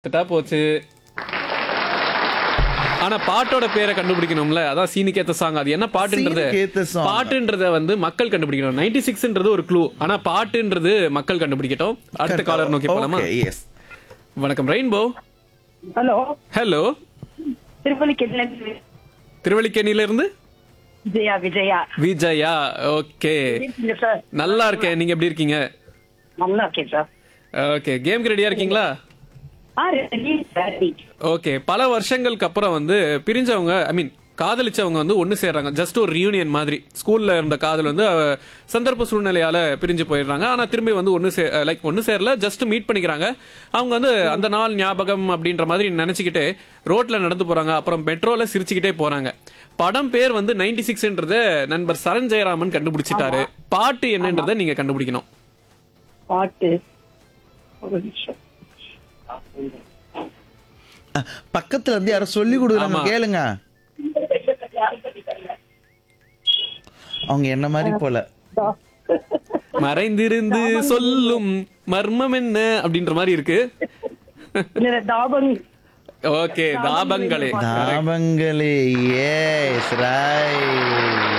செட்டா போச்சு ஆனா பாட்டோட பேரை கண்டுபிடிக்கணும்ல அதான் சீனிக்கேத்த சாங் அது என்ன பாட்டுன்றது சீனுக்கேத்த song. பாட்டுன்றத வந்து மக்கள் கண்டுபிடிக்கணும் நைன்டி சிக்ஸ்ன்றது ஒரு க்ளூ ஆனா பாட்டுன்றது மக்கள் கண்டுபிடிக்கட்டும் அடுத்த காலர் நோக்கி போலாமா Okay, yes. வணக்கம் ரெயின்போ ஹலோ ஹலோ திருப்பலிக்கேட்ல திருவள்ளிக்கேணியில இருந்து விஜயா விஜயா விஜயா ஓகே எப்படி இருக்கீங்க சார் நல்லா இருக்கேன் நீங்க எப்படி இருக்கீங்க நல்லா இருக்கேன் சார் ஓகே கேம்க்கு ரெடியா இருக்கீங்களா ஆ ரெடி சார் ஓகே பல வருஷங்களுக்கு அப்புறம் வந்து பிரிஞ்சவங்க ஐ மீன் காதலிச்சவங்க வந்து ஒன்று சேர்றாங்க ஜஸ்ட் ஒரு ரியூனியன் மாதிரி ஸ்கூல்ல இருந்த காதல் வந்து அஹ், சந்தர்ப்ப சூழ்நிலையால பிரிஞ்சு போயிடுறாங்க ஆனா திரும்பி வந்து ஒன்று சே லைக் ஒன்று சேரல ஜஸ்ட் மீட் பண்ணிக்கிறாங்க அவங்க வந்து அந்த நாள் ஞாபகம் அப்படின்ற மாதிரி நினைச்சுக்கிட்டு ரோட்ல நடந்து போறாங்க அப்புறம் மெட்ரோல சிரிச்சுக்கிட்டே போறாங்க படம் பேர் வந்து நைன்டி சிக்ஸ்ன்றத நண்பர் சரண் ஜெயராமன் கண்டுபிடிச்சிட்டாரு பாட்டு என்னன்றதை நீங்க கண்டுபிடிக்கணும் பாட்டு ஒரு நிமிஷம் அஹ், பக்கத்துல இருந்து யாரும் சொல்லி கொடுக்குறாங்க ஆமா. கேளுங்க அவங்க என்ன மாதிரி போல மறைந்திருந்து சொல்லும் மர்மம் என்ன அப்படின்ற மாதிரி இருக்கு இல்ல தாபங் ஓகே தாபங்களே தாபங்களே எஸ் ரைட்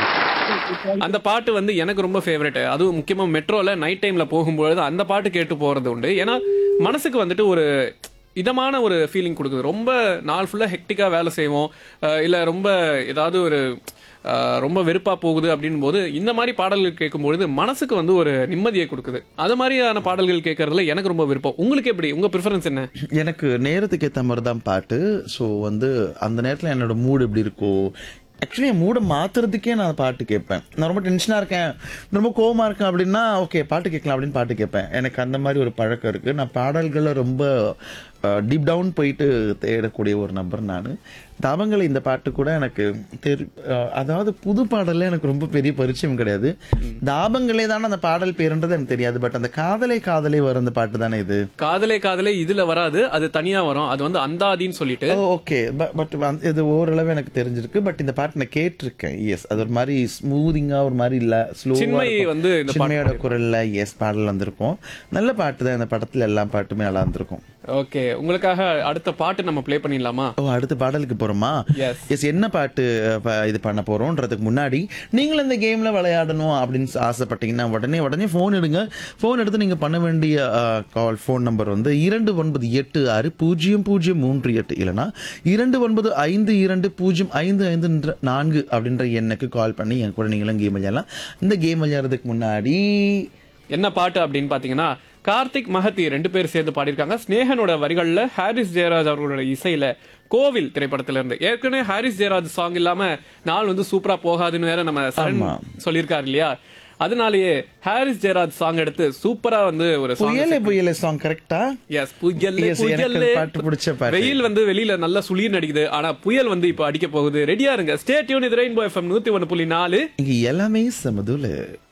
அந்த பாட்டு வந்து எனக்கு ரொம்ப ஃபேவரட் அதுவும் முக்கியமா மெட்ரோல நைட் டைம்ல போகும்பொழுது அந்த பாட்டு கேட்டு போறது உண்டு ஏன்னா மனசுக்கு வந்துட்டு ஒரு இதமான ஒரு ஃபீலிங் கொடுக்குது ரொம்ப நாள் ஃபுல்லா ஹெக்டிக்கா வேலை செய்வோம் அஹ் இல்ல ரொம்ப ஏதாவது ஒரு அஹ் ரொம்ப வெறுப்பா போகுது அப்படின் போது இந்த மாதிரி பாடல்கள் கேட்கும்பொழுது மனசுக்கு வந்து ஒரு நிம்மதியை கொடுக்குது அது மாதிரியான பாடல்கள் கேட்கறதுல எனக்கு ரொம்ப விருப்பம் உங்களுக்கு எப்படி உங்க ப்ரிஃபரன்ஸ் என்ன எனக்கு நேரத்துக்கு ஏற்ற மாதிரி தான் பாட்டு ஸோ வந்து அந்த நேரத்தில் என்னோட மூடு எப்படி இருக்கோ ஆக்சுவலி என் மூடை மாத்துறதுக்கே நான் பாட்டு கேட்பேன் நான் ரொம்ப டென்ஷனாக இருக்கேன் ரொம்ப கோவமா இருக்கேன் அப்படின்னா ஓகே பாட்டு கேட்கலாம் அப்படின்னு பாட்டு கேட்பேன் எனக்கு அந்த மாதிரி ஒரு பழக்கம் இருக்குது நான் பாடல்களை ரொம்ப டீப் டவுன் போயிட்டு தேடக்கூடிய ஒரு நபர் நான் தாபங்கள் இந்த பாட்டு கூட எனக்கு தெரி அஹ், அதாவது புது பாடல்ல எனக்கு ரொம்ப பெரிய பரிச்சயம் கிடையாது தாபங்களே தானே அந்த பாடல் பேருன்றது எனக்கு தெரியாது பட் அந்த காதலை காதலை வர அந்த பாட்டு தானே இது காதலே காதலே இதுல வராது அது தனியா வரும் அது வந்து அந்தாதின்னு சொல்லிட்டு ஓகே பட் இது ஓரளவு எனக்கு தெரிஞ்சிருக்கு பட் இந்த பாட்டு நான் கேட்டிருக்கேன் எஸ் அது ஒரு மாதிரி ஸ்மூதிங்கா ஒரு மாதிரி இல்ல ஸ்லோ சின்மயி வந்து இந்த பாட்டு சின்மையோட குரல்ல எஸ் பாடல் வந்திருக்கும் நல்ல பாட்டு தான் இந்த படத்துல எல்லா பாட்டுமே நல்லா இருந்திருக்கும் ஓகே உங்களுக்காக அடுத்த பாட்டு நம்ம ப்ளே பண்ணிடலாமா ஓ அடுத்த பாடலுக்கு போறோமா Yes. எஸ் என்ன பாட்டு அஹ், ப- இது பண்ண போறோம்ன்றதுக்கு முன்னாடி நீங்களும் இந்த கேம்ல விளையாடணும் அப்படின்னு ஆசைப்பட்டீங்கன்னா உடனே உடனே ஃபோன் எடுங்க ஃபோன் எடுத்து நீங்க பண்ண வேண்டிய கால் ஃபோன் நம்பர் வந்து இரண்டு ஒன்பது எட்டு ஆறு பூஜ்ஜியம் பூஜ்ஜியம் மூன்று எட்டு இல்லைனா இரண்டு ஒன்பது ஐந்து இரண்டு பூஜ்ஜியம் ஐந்து ஐந்து நான்கு அப்படின்ற எண்ணுக்கு கால் பண்ணி என் கூட நீங்களும் கேம் விளையாடலாம் இந்த கேம் விளையாடுறதுக்கு முன்னாடி என்ன பாட்டு அப்படின்னு பாத்தீங்கன்னா கார்த்திக் மஹதி ரெண்டு பேர் சேர்ந்து பாடியிருக்காங்க ஸ்னேகனோட வரிகள்ல ஹாரிஸ் ஜெயராஜ் அவர்களோட இசையில கோவில் திரைப்படத்துல இருந்து ஏற்கனவே ஹாரிஸ் ஜெயராஜ் சாங் இல்லாம நாள் வந்து சூப்பரா போகாதுன்னு வேற நம்ம சரண் ஆமா. சொல்லியிருக்காரு இல்லையா அதனாலேயே ஹாரிஸ் ஜெயராஜ் சாங் எடுத்து சூப்பரா வந்து ஒரு சாங் புயலே புயலே சாங் கரெக்டா எஸ் புயல்லே Yes, எனக்கு புயல்லே அந்த பாட்டு பிடிச்ச பாட்டு. வெயில் வந்து வெளியில நல்லா சுளிர் அடிக்குது ஆனா புயல் வந்து இப்ப அடிக்க போகுது ரெடியா இருங்க ஸ்டே டியூன் இது ரெயின்போ எஃப்எம் நூத்தி ஒன்னு புள்ளி நாலு இங்க எல்லாமே சமதுல